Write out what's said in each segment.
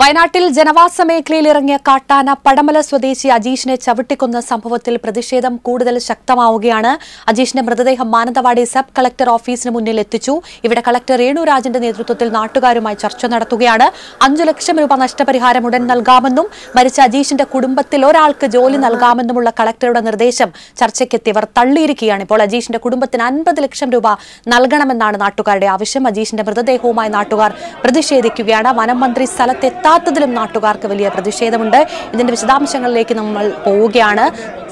വയനാട്ടിൽ ജനവാസ മേഖലയിൽ ഇറങ്ങിയ കാട്ടാന പടമല സ്വദേശി അജീഷിനെ ചവിട്ടിക്കൊന്ന സംഭവത്തിൽ പ്രതിഷേധം കൂടുതൽ ശക്തമാവുകയാണ് അജീഷിന്റെ മൃതദേഹം മാനന്തവാടി സബ് കളക്ടർ ഓഫീസിന് മുന്നിൽ എത്തിച്ചു ഇവിടെ കളക്ടർ രേണുരാജിന്റെ നേതൃത്വത്തിൽ നാട്ടുകാരുമായി ചർച്ച നടത്തുകയാണ് അഞ്ചു ലക്ഷം രൂപ നഷ്ടപരിഹാരം ഉടൻ നൽകാമെന്നും മരിച്ച അജീഷിന്റെ കുടുംബത്തിൽ ഒരാൾക്ക് ജോലി നൽകാമെന്നുമുള്ള കളക്ടറുടെ നിർദ്ദേശം ചർച്ചയ്ക്കെത്തിയവർ തള്ളിയിരിക്കുകയാണ് ഇപ്പോൾ അജീഷിന്റെ കുടുംബത്തിന് അൻപത് ലക്ഷം രൂപ നൽകണമെന്നാണ് നാട്ടുകാരുടെ ആവശ്യം അജീഷിന്റെ മൃതദേഹവുമായി നാട്ടുകാർ പ്രതിഷേധിക്കുകയാണ് വനം മന്ത്രി സ്ഥലത്തെത്താത്തതിലും നാട്ടുകാർക്ക് വലിയ പ്രതിഷേധമുണ്ട് ഇതിന്റെ വിശദാംശങ്ങളിലേക്ക് നമ്മൾ പോവുകയാണ്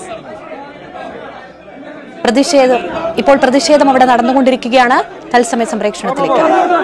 പ്രതിഷേധം ഇപ്പോൾ പ്രതിഷേധം അവിടെ നടന്നുകൊണ്ടിരിക്കുകയാണ് തത്സമയ സംപ്രേക്ഷണത്തിലേക്ക്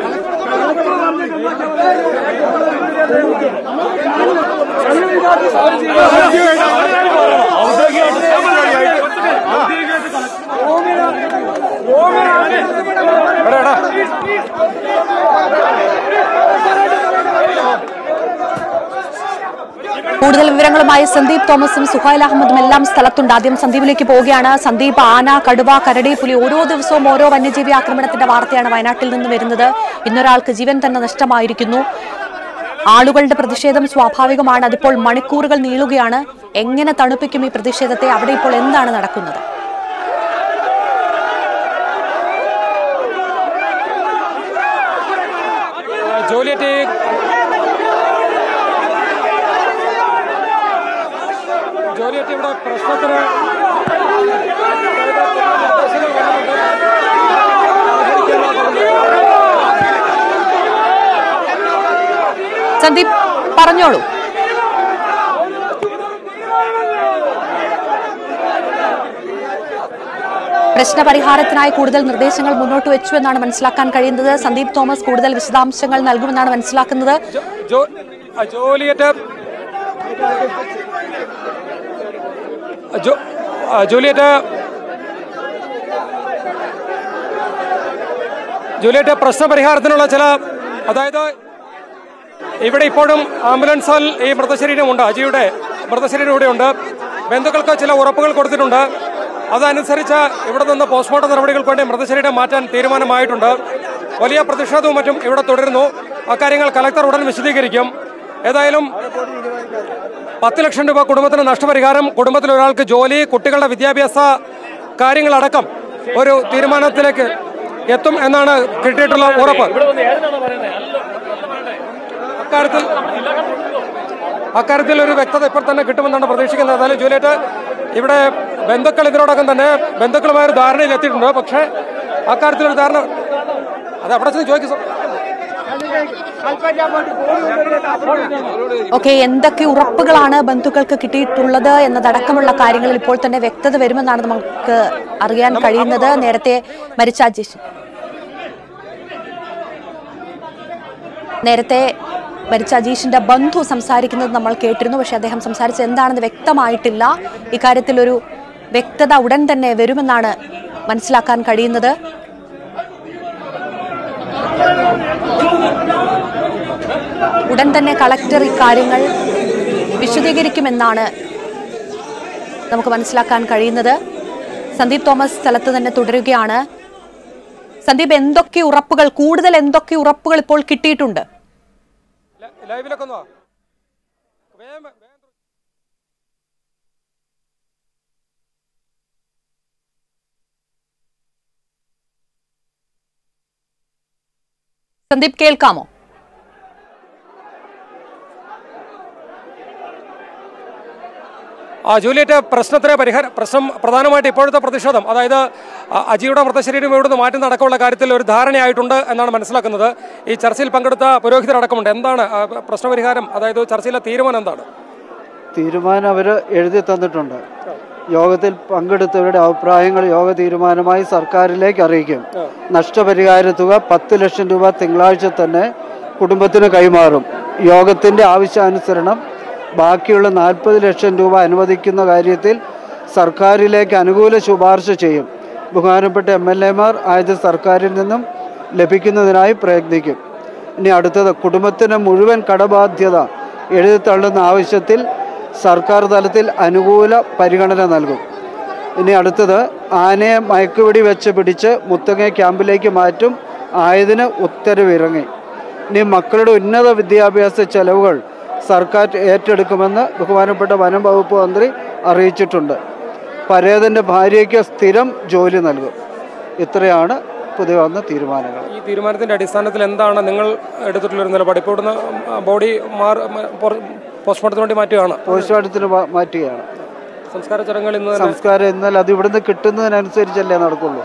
കൂടുതൽ വിവരങ്ങളുമായി സന്ദീപ് തോമസും സുഹൈൽ അഹമ്മദും എല്ലാം സ്ഥലത്തുണ്ട് ആദ്യം സന്ദീപിലേക്ക് പോവുകയാണ് സന്ദീപ് ആന കടുവ കരടി പുലി ഓരോ ദിവസവും ഓരോ വന്യജീവി ആക്രമണത്തിന്റെ വാർത്തയാണ് വയനാട്ടിൽ നിന്ന് വരുന്നത് ഇന്നൊരാൾക്ക് ജീവൻ തന്നെ നഷ്ടമായിരിക്കുന്നു ആളുകളുടെ പ്രതിഷേധം സ്വാഭാവികമാണ് അതിപ്പോൾ മണിക്കൂറുകൾ നീളുകയാണ് എങ്ങനെ തണുപ്പിക്കും ഈ പ്രതിഷേധത്തെ അവിടെ ഇപ്പോൾ എന്താണ് നടക്കുന്നത് ജോലിയേറ്റ് ജോലിയേറ്റ് ഇവിടെ പ്രശ്നത്തിന് സന്ദീപ് പറഞ്ഞോളൂ പ്രശ്നപരിഹാരത്തിനായി കൂടുതൽ നിർദ്ദേശങ്ങൾ മുന്നോട്ട് വെച്ചു എന്നാണ് മനസ്സിലാക്കാൻ കഴിയുന്നത് സന്ദീപ് തോമസ് കൂടുതൽ വിശദാംശങ്ങൾ നൽകുമെന്നാണ് മനസ്സിലാക്കുന്നത് ജോ- ആ, ജോലിയേറ്റ് ജോ- ആ, ജോലിയേറ്റ് ജോലിയേറ്റ് പ്രശ്നപരിഹാരത്തിനുള്ള ചില അതായത് ഇവിടെ ഇപ്പോഴും ആംബുലൻസിൽ ഈ മൃതശരീരമുണ്ട് അജിയുടെ മൃതശരീരം ഇവിടെയുണ്ട് ബന്ധുക്കൾക്ക് ചില ഉറപ്പുകൾ കൊടുത്തിട്ടുണ്ട് അതനുസരിച്ച് ഇവിടെ നിന്ന് പോസ്റ്റ്മോർട്ടം നടപടികൾക്ക് വേണ്ടി മൃതശരീരം മാറ്റാൻ തീരുമാനമായിട്ടുണ്ട് വലിയ പ്രതിഷേധവും മറ്റും ഇവിടെ തുടരുന്നു അക്കാര്യങ്ങൾ കലക്ടർ ഉടൻ വിശദീകരിക്കും ഏതായാലും പത്ത് ലക്ഷം രൂപ കുടുംബത്തിന് നഷ്ടപരിഹാരം കുടുംബത്തിൽ ഒരാൾക്ക് ജോലി കുട്ടികളുടെ വിദ്യാഭ്യാസ കാര്യങ്ങളടക്കം ഒരു തീരുമാനത്തിലേക്ക് എത്തും എന്നാണ് കിട്ടിയിട്ടുള്ള ഉറപ്പ് അക്കാര്യത്തിൽ അക്കാര്യത്തിൽ ഒരു വ്യക്തത ഇപ്പോൾ തന്നെ കിട്ടുമെന്നാണ് പ്രതീക്ഷിക്കുന്നത് ഏതായാലും ജൂലിയറ്റ് ഇവിടെ ബന്ധുക്കൾ ഇതിനോടകം തന്നെ ബന്ധുക്കളുമായ ഒരു ധാരണയിൽ എത്തിയിട്ടുണ്ട് പക്ഷേ അക്കാര്യത്തിൽ ഒരു ധാരണ അത് അവിടെ ചെന്ന് ചോദിക്കും സർ. ഓക്കെ എന്തൊക്കെ ഉറപ്പുകളാണ് ബന്ധുക്കൾക്ക് കിട്ടിയിട്ടുള്ളത് എന്നതടക്കമുള്ള കാര്യങ്ങളിൽ ഇപ്പോൾ തന്നെ വ്യക്തത വരുമെന്നാണ് നമുക്ക് അറിയാൻ കഴിയുന്നത് നേരത്തെ മരിച്ച അജീഷ് നേരത്തെ മരിച്ച അജീഷിന്റെ ബന്ധു സംസാരിക്കുന്നത് നമ്മൾ കേട്ടിരുന്നു പക്ഷെ അദ്ദേഹം സംസാരിച്ചത് എന്താണെന്ന് വ്യക്തമായിട്ടില്ല ഇക്കാര്യത്തിൽ ഒരു വ്യക്തത ഉടൻ തന്നെ വരുമെന്നാണ് മനസ്സിലാക്കാൻ കഴിയുന്നത് ഉടൻ തന്നെ കളക്ടർ ഇക്കാര്യങ്ങൾ വിശദീകരിക്കുമെന്നാണ് നമുക്ക് മനസ്സിലാക്കാൻ കഴിയുന്നത് സന്ദീപ് തോമസ് സ്ഥലത്ത് തന്നെ തുടരുകയാണ് സന്ദീപ് എന്തൊക്കെ ഉറപ്പുകൾ കൂടുതൽ എന്തൊക്കെ ഉറപ്പുകൾ ഇപ്പോൾ കിട്ടിയിട്ടുണ്ട് ല- ലൈവിലൊക്കെ ഒന്ന് വാ. വേഗം വേ- വേഗം തു- സന്ദീപ് കേൾക്കാമോ ആ ജൂലിയറ്റ് പ്രശ്നത്തിന് പരിഹാരം പ്രശ്നം പ്രധാനമായിട്ട് ഇപ്പോഴത്തെ പ്രതിഷേധം അതായത് അ- അജിയുടെ മൃതശരീരം ഇവിടുന്ന് മാറ്റി നടക്കമുള്ള കാര്യത്തിൽ ഒരു ധാരണയായിട്ടുണ്ട് എന്നാണ് മനസ്സിലാക്കുന്നത് ഈ ചർച്ചയിൽ പങ്കെടുത്ത പുരോഹിതരടക്കമുണ്ട് എന്താണ് ആ, പ്രശ്നപരിഹാരം അതായത് ചർച്ചയിലെ തീരുമാനം എന്താണ് തീരുമാനം അവർ എഴുതി തന്നിട്ടുണ്ട് യോഗത്തിൽ പങ്കെടുത്തവരുടെ അഭിപ്രായങ്ങൾ യോഗ തീരുമാനമായി സർക്കാരിലേക്ക് അറിയിക്കും നഷ്ടപരിഹാര തുക പത്ത് ലക്ഷം രൂപ തിങ്കളാഴ്ച തന്നെ കുടുംബത്തിന് കൈമാറും യോഗത്തിൻ്റെ ആവശ്യാനുസരണം ബാക്കിയുള്ള നാൽപ്പത് ലക്ഷം രൂപ അനുവദിക്കുന്ന കാര്യത്തിൽ സർക്കാരിലേക്ക് അനുകൂല ശുപാർശ ചെയ്യും ബഹുമാനപ്പെട്ട എം എൽ എമാർ ആയത് സർക്കാരിൽ നിന്നും ലഭിക്കുന്നതിനായി പ്രയത്നിക്കും ഇനി അടുത്തത് കുടുംബത്തിന് മുഴുവൻ കടബാധ്യത എഴുതിത്തള്ളുന്ന ആവശ്യത്തിൽ സർക്കാർ തലത്തിൽ അനുകൂല പരിഗണന നൽകും ഇനി അടുത്തത് ആനയെ മയക്കുപിടി വെച്ച് പിടിച്ച് മുത്തങ്ങ ക്യാമ്പിലേക്ക് മാറ്റും ആയതിന് ഉത്തരവിറങ്ങി ഇനി മക്കളുടെ ഉന്നത വിദ്യാഭ്യാസ ചെലവുകൾ സർക്കാർ ഏറ്റെടുക്കുമെന്ന് ബഹുമാനപ്പെട്ട വനം വകുപ്പ് മന്ത്രി അറിയിച്ചിട്ടുണ്ട് പരേതൻ്റെ ഭാര്യയ്ക്ക് സ്ഥിരം ജോലി നൽകും ഇത്രയാണ് പുതിയ വന്ന തീരുമാനങ്ങൾ ഈ തീരുമാനത്തിന്റെ അടിസ്ഥാനത്തിൽ എന്താണ് നിങ്ങൾ എടുത്തിട്ടുള്ള ഒരു നിലപാട് ഇപ്പോൾ ഇവിടുന്ന് ബോഡി മാർ പോസ്റ്റ്മോർട്ടത്തിന് വേണ്ടി മാറ്റുകയാണ് പോസ്റ്റ്മോർട്ടത്തിന് മാ- മാറ്റുകയാണ് സംസ്കാര ചടങ്ങുകൾ ഇന്ന് തന്നെ സംസ്കാരം എന്നാൽ അത് ഇവിടുന്ന് കിട്ടുന്നതിനനുസരിച്ചല്ലേ നടക്കുള്ളൂ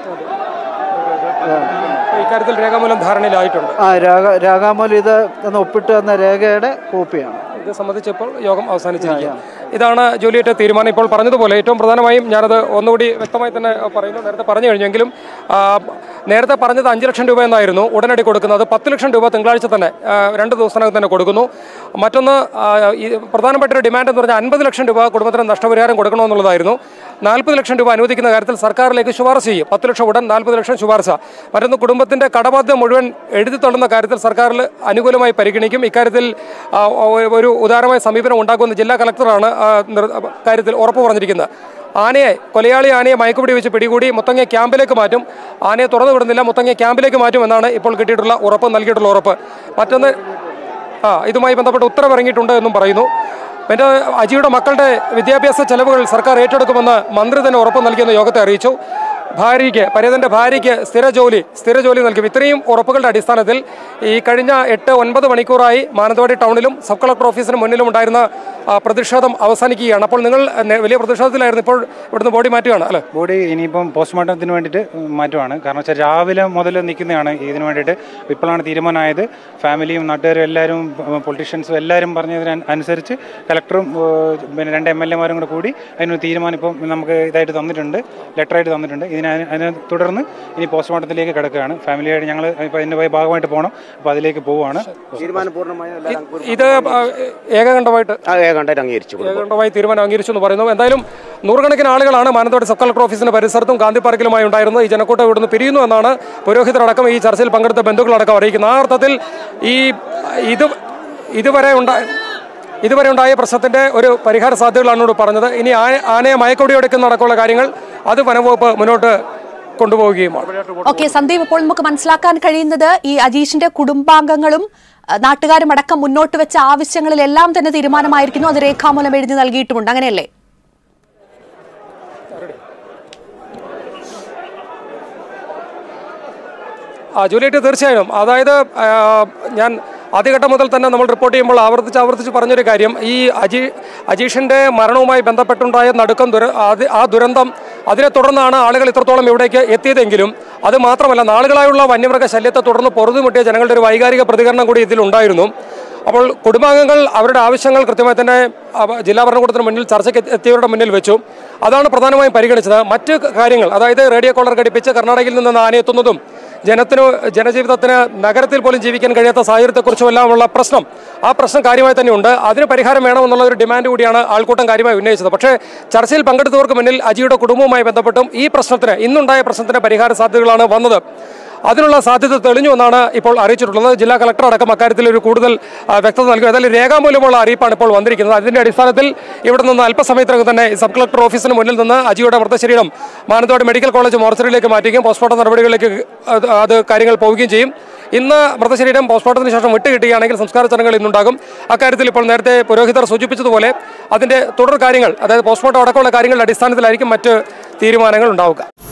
ഇക്കാര്യത്തിൽ രേഖാമൂലം ധാരണയിലായിട്ടുണ്ട് ആ രാഗ രാഗാമൂലം ഇത് എന്ന് ഒപ്പിട്ട് തന്ന രേഖയുടെ കോപ്പിയാണ് ഇത് സംബന്ധിച്ച് ഇപ്പോൾ യോഗം അവസാനിച്ചിരിക്കുകയാണ് ഇതാണ് ജോലിയേറ്റ തീരുമാനം ഇപ്പോൾ പറഞ്ഞതുപോലെ ഏറ്റവും പ്രധാനമായും ഞാനത് ഒന്നുകൂടി വ്യക്തമായി തന്നെ പറയുന്നു നേരത്തെ പറഞ്ഞു കഴിഞ്ഞെങ്കിലും ആ, നേരത്തെ പറഞ്ഞത് അഞ്ച് ലക്ഷം രൂപ എന്നായിരുന്നു ഉടനടി കൊടുക്കുന്നത് പത്ത് ലക്ഷം രൂപ തിങ്കളാഴ്ച തന്നെ ആ, രണ്ട് ദിവസത്തിനകം തന്നെ കൊടുക്കുന്നു മറ്റൊന്ന് ആ, ഈ പ്രധാനപ്പെട്ട ഒരു ഡിമാൻഡ് എന്ന് പറഞ്ഞാൽ അൻപത് ലക്ഷം രൂപ കുടുംബത്തിന് നഷ്ടപരിഹാരം കൊടുക്കണമെന്നുള്ളതായിരുന്നു നാൽപ്പത് ലക്ഷം രൂപ അനുവദിക്കുന്ന കാര്യത്തിൽ സർക്കാരിലേക്ക് ശുപാർശ ചെയ്യും പത്ത് ലക്ഷം ഉടൻ നാൽപ്പത് ലക്ഷം ശുപാർശ മറ്റൊന്ന് കുടുംബത്തിന്റെ കടബാധ്യത മുഴുവൻ എഴുതി തള്ളുന്ന കാര്യത്തിൽ സർക്കാരിൽ അനുകൂലമായി പരിഗണിക്കും ഇക്കാര്യത്തിൽ ആ, ഒ- ഒരു ഉദാരമായ സമീപനം ഉണ്ടാക്കുമെന്ന് ജില്ലാ കളക്ടറാണ് ആ, നിർ- കാര്യത്തിൽ ഉറപ്പ് പറഞ്ഞിരിക്കുന്നത് ആനയെ കൊലയാളി ആനയെ മയക്കുപിടി വെച്ച് പിടികൂടി മുത്തങ്ങ ക്യാമ്പിലേക്ക് മാറ്റും ആനയെ തുറന്നു വിടുന്നില്ല മുത്തങ്ങ ക്യാമ്പിലേക്ക് മാറ്റും എന്നാണ് ഇപ്പോൾ കിട്ടിയിട്ടുള്ള ഉറപ്പ് നൽകിയിട്ടുള്ള ഉറപ്പ് മറ്റൊന്ന് ആ ഇതുമായി ബന്ധപ്പെട്ട് ഉത്തരവ് ഇറങ്ങിയിട്ടുണ്ട് എന്നും പറയുന്നു പിന്നെ അജിയുടെ മക്കളുടെ വിദ്യാഭ്യാസ ചെലവുകൾ സർക്കാർ ഏറ്റെടുക്കുമെന്ന് മന്ത്രി തന്നെ ഉറപ്പ് നൽകിയെന്ന് യോഗത്തെ അറിയിച്ചു ഭാര്യയ്ക്ക് പരേതന്റെ ഭാര്യയ്ക്ക് സ്ഥിര ജോലി സ്ഥിര ജോലി നൽകും ഇത്രയും ഉറപ്പുകളുടെ അടിസ്ഥാനത്തിൽ ഈ കഴിഞ്ഞ എട്ട് ഒൻപത് മണിക്കൂറായി മാനന്തവാടി ടൗണിലും സബ് കളക്ടർ ഓഫീസിന് മുന്നിലും ഉണ്ടായിരുന്ന ആ, പ്രതിഷേധം അവസാനിക്കുകയാണ് അപ്പോൾ നിങ്ങൾ നെ- വലിയ പ്രതിഷേധത്തിലായിരുന്നു ഇപ്പോൾ ഇവിടുന്ന് ബോഡി മാറ്റുകയാണ് അല്ലേ ബോഡി ഇനിയിപ്പം പോസ്റ്റ്മോർട്ടത്തിന് വേണ്ടിയിട്ട് മാറ്റുവാണ് കാരണം വെച്ചാൽ രാവിലെ മുതൽ നിൽക്കുന്നതാണ് ഇതിന് വേണ്ടിയിട്ട് ഇപ്പോഴാണ് തീരുമാനമായത് ഫാമിലിയും നാട്ടുകാരും എല്ലാവരും പൊളിറ്റീഷ്യൻസും എല്ലാവരും പറഞ്ഞതിന് അനു- അനുസരിച്ച് കലക്ടറും ഏഹ്, പിന്നെ രണ്ട് എം എൽ എമാരും കൂടെ കൂടി അതിനൊരു തീരുമാനം ഇപ്പം നമുക്ക് ഇതായിട്ട് തന്നിട്ടുണ്ട് ലെറ്ററായിട്ട് തന്നിട്ടുണ്ട് ഇതിന് അതിന് അതിനെ തുടർന്ന് ഇനി പോസ്റ്റ്മോർട്ടത്തിലേക്ക് കിടക്കുകയാണ് ഫാമിലിയായിട്ട് ഞങ്ങൾ ഇപ്പോൾ അതിൻ്റെ ഭാഗമായിട്ട് പോകണം അപ്പോൾ അതിലേക്ക് പോവുകയാണ് ഇത് ആ, ഏകകണ്ഠമായിട്ട് ആ ഏകണ്ഠം അംഗീകരിച്ചു കൊടുക്കും ഏകകണ്ഠമായി തീരുമാനം അംഗീകരിച്ചു എന്ന് പറയുന്നു എന്തായാലും നൂറുകണക്കിന് ആളുകളാണ് മാനന്തവാടി സബ് കളക്ടർ ഓഫീസിന്റെ പരിസരത്തും ഗാന്ധി പാർക്കിലുമായി ഉണ്ടായിരുന്നത് ഈ ജനക്കൂട്ടം ഇവിടുന്ന് പിരിയുന്നു എന്നാണ് പുരോഹിതരടക്കം ഈ ചർച്ചയിൽ പങ്കെടുത്ത ബന്ധുക്കളടക്കം അറിയിക്കുന്നത് ആ അർത്ഥത്തിൽ ഈ ഇത് ഇതുവരെ ഉണ്ടായ ഇതുവരെ ഉണ്ടായ പ്രശ്നത്തിന്റെ ഒരു പരിഹാര സാധ്യതകളാണ് ഇവിടെ പറഞ്ഞത് ഇനി ആന- ആനയെ മയക്കൊടി എടുക്കുന്ന അടക്കമുള്ള കാര്യങ്ങൾ അത് വനംവകുപ്പ് മുന്നോട്ട് കൊണ്ടുപോവുകയുമാണ് ഓക്കെ സന്ദീപ് ഇപ്പോൾ നമുക്ക് മനസ്സിലാക്കാൻ കഴിയുന്നത് ഈ അജീഷിന്റെ കുടുംബാംഗങ്ങളും അഹ്, നാട്ടുകാരും അടക്കം മുന്നോട്ട് വെച്ച ആവശ്യങ്ങളിലെല്ലാം തന്നെ തീരുമാനമായിരിക്കുന്നു അത് രേഖാമൂലം എഴുതി നൽകിയിട്ടുമുണ്ട് അങ്ങനെയല്ലേ ആ ജൂലിയറ്റ് തീർച്ചയായും അതായത് ആ, ഞാൻ ആദ്യഘട്ടം മുതൽ തന്നെ നമ്മൾ റിപ്പോർട്ട് ചെയ്യുമ്പോൾ ആവർത്തിച്ച് ആവർത്തിച്ച് പറഞ്ഞൊരു കാര്യം ഈ അജി അജീഷിന്റെ മരണവുമായി ബന്ധപ്പെട്ടുണ്ടായ നടുക്കം ദുര അത് ആ ദുരന്തം അതിനെ തുടർന്നാണ് ആളുകൾ ഇത്രത്തോളം ഇവിടേക്ക് എത്തിയതെങ്കിലും അത് മാത്രമല്ല നാളുകളായുള്ള വന്യമൃഗ ശല്യത്തെ തുടർന്ന് പൊറുതുമുട്ടിയ ജനങ്ങളുടെ ഒരു വൈകാരിക പ്രതികരണം കൂടി ഇതിലുണ്ടായിരുന്നു അപ്പോൾ കുടുംബാംഗങ്ങൾ അവരുടെ ആവശ്യങ്ങൾ കൃത്യമായി തന്നെ അവ- ജില്ലാ ഭരണകൂടത്തിന് മുന്നിൽ ചർച്ചയ്ക്ക് എത്തി- എത്തിയവരുടെ മുന്നിൽ വെച്ചു അതാണ് പ്രധാനമായും പരിഗണിച്ചത് മറ്റ് കാര്യങ്ങൾ അതായത് റേഡിയോ കോളർ ഘടിപ്പിച്ച് കർണാടകയിൽ നിന്ന് ആനയെത്തുന്നതും ജനത്തിന് ജനജീവിതത്തിന് നഗരത്തിൽ പോലും ജീവിക്കാൻ കഴിയാത്ത സാഹചര്യത്തെക്കുറിച്ചുമെല്ലാമുള്ള പ്രശ്നം ആ പ്രശ്നം കാര്യമായി തന്നെയുണ്ട് അതിന് പരിഹാരം വേണമെന്നുള്ള ഒരു ഡിമാൻഡ് കൂടിയാണ് ആൾക്കൂട്ടം കാര്യമായി ഉന്നയിച്ചത് പക്ഷേ ചർച്ചയിൽ പങ്കെടുത്തവർക്ക് മുന്നിൽ അജിയുടെ കുടുംബവുമായി ബന്ധപ്പെട്ടും ഈ പ്രശ്നത്തിന് ഇന്നുണ്ടായ പ്രശ്നത്തിന് പരിഹാര സാധ്യതകളാണ് വന്നത് അതിനുള്ള സാധ്യത തെളിഞ്ഞു എന്നാണ് ഇപ്പോൾ അറിയിച്ചിട്ടുള്ളത് ജില്ലാ കളക്ടർ അടക്കം അക്കാര്യത്തിൽ ഒരു കൂടുതൽ ആ, വ്യക്തത നൽകും ഏതായാലും രേഖാമൂലമുള്ള അറിയിപ്പാണ് ഇപ്പോൾ വന്നിരിക്കുന്നത് അതിന്റെ അടിസ്ഥാനത്തിൽ ഇവിടെ നിന്ന് അല്പസമയത്തിനകം തന്നെ സബ് കളക്ടർ ഓഫീസിന് മുന്നിൽ നിന്ന് അജിയുടെ മൃതശരീരം മാനന്തവാടി മെഡിക്കൽ കോളേജ് മോർച്ചറിയിലേക്ക് മാറ്റുകയും പോസ്റ്റ്മോർട്ടം നടപടികളിലേക്ക് അത് അത് കാര്യങ്ങൾ പോവുകയും ചെയ്യും ഇന്ന് മൃതശരീരം പോസ്റ്റ്മോർട്ടത്തിന് ശേഷം വിട്ട് കിട്ടുകയാണെങ്കിൽ സംസ്കാര ചടങ്ങുകൾ ഇന്നുണ്ടാകും അക്കാര്യത്തിൽ ഇപ്പോൾ നേരത്തെ പുരോഹിതർ സൂചിപ്പിച്ചതുപോലെ അതിന്റെ തുടർ കാര്യങ്ങൾ അതായത് പോസ്റ്റ്മോർട്ടം അടക്കമുള്ള കാര്യങ്ങളുടെ അടിസ്ഥാനത്തിലായിരിക്കും മറ്റ് തീരുമാനങ്ങൾ ഉണ്ടാവുക